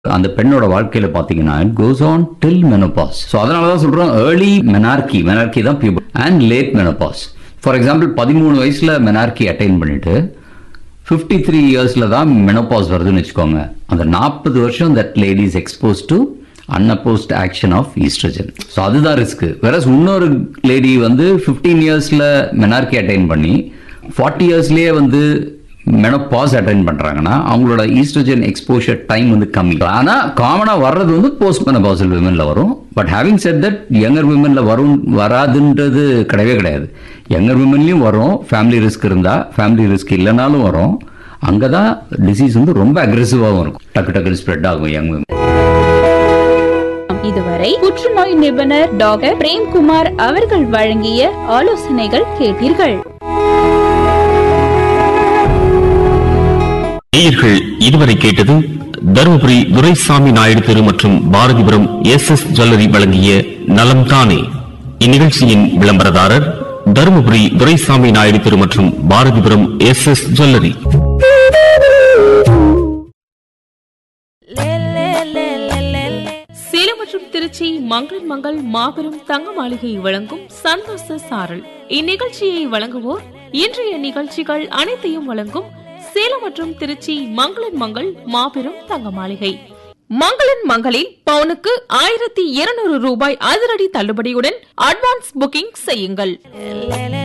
அந்த பெண்ணோட வாழ்க்கையில பாத்தீங்கன்னா goes on till menopause so அதனால தான் சொல்றோம் ஏர்லி மெனார்கி மெனார்கி தான் puberty and late menopause for example பதிமூணு வயசுல மெனார்கி அட்டைன் பண்ணிட்டு ஃபிஃப்டி த்ரீ இயர்ஸ்ல தான் மெனோபாஸ் வருதுன்னு வச்சுக்கோங்க அந்த நாற்பது வருஷம் that lady is expose to unopposed action of estrogen so அதுதான் ரிஸ்க் வேற இன்னொரு லேடி வந்து ஃபிஃப்டீன் இயர்ஸ்ல மெனார்கி அட்டைன் பண்ணி ஃபார்ட்டி இயர்ஸ்லயே வந்து மெனோபாஸ் அட்டைன் பண்றாங்கன்னா அவங்களோட ஈஸ்ட்ரஜன் எக்ஸ்போஷர் டைம் வந்து கம்மி ஆனா காமனா வர்றது வந்து போஸ்ட் மெனபாசல் விமன்ல வரும் but having said that younger விமன்ல வரும் வராதுன்றது கிடையவே கிடையாது யங்கர் விமன்லயும் வரும் ஃபேமிலி ரிஸ்க் இருந்தா ஃபேமிலி ரிஸ்க் இல்லைனாலும் வரும் அங்கதான் டிசீஸ் வந்து ரொம்ப அக்ரெசிவாகவும் இருக்கும் டக்கு டக்குன்னு ஸ்ப்ரெட் ஆகும் யங் விமன் இதுவரை புற்றுநோய் நிபுணர் டாக்டர் பிரேம்குமார் அவர்கள் வழங்கிய ஆலோசனைகள் கேட்டீர்கள் நேயர்கள் இதுவரை கேட்டது தருமபுரி துரைசாமி நாயுடு தெரு மற்றும் பாரதிபுரம் எஸ் எஸ் ஜுவல்லரி வழங்கிய நலம் தானே இந்நிகழ்ச்சியின் விளம்பரதாரர் தருமபுரி துரைசாமி நாயுடு தெரு மற்றும் Bharathipuram S S jewellery Salem மற்றும் திருச்சி மங்களன் மங்கள் மாபெரும் தங்க மாளிகை வழங்கும் சந்தோஷ சாரல் இந்நிகழ்ச்சியை வழங்குவோர் இன்றைய நிகழ்ச்சிகள் அனைத்தையும் வழங்கும் சேலம் மற்றும் திருச்சி மங்களன் மங்கள் மாபெரும் தங்க மாளிகை மங்களன் மங்களில் பவுனுக்கு ஆயிரத்தி இருநூறு ரூபாய் அதிரடி தள்ளுபடியுடன் அட்வான்ஸ் புக்கிங் செய்யுங்கள்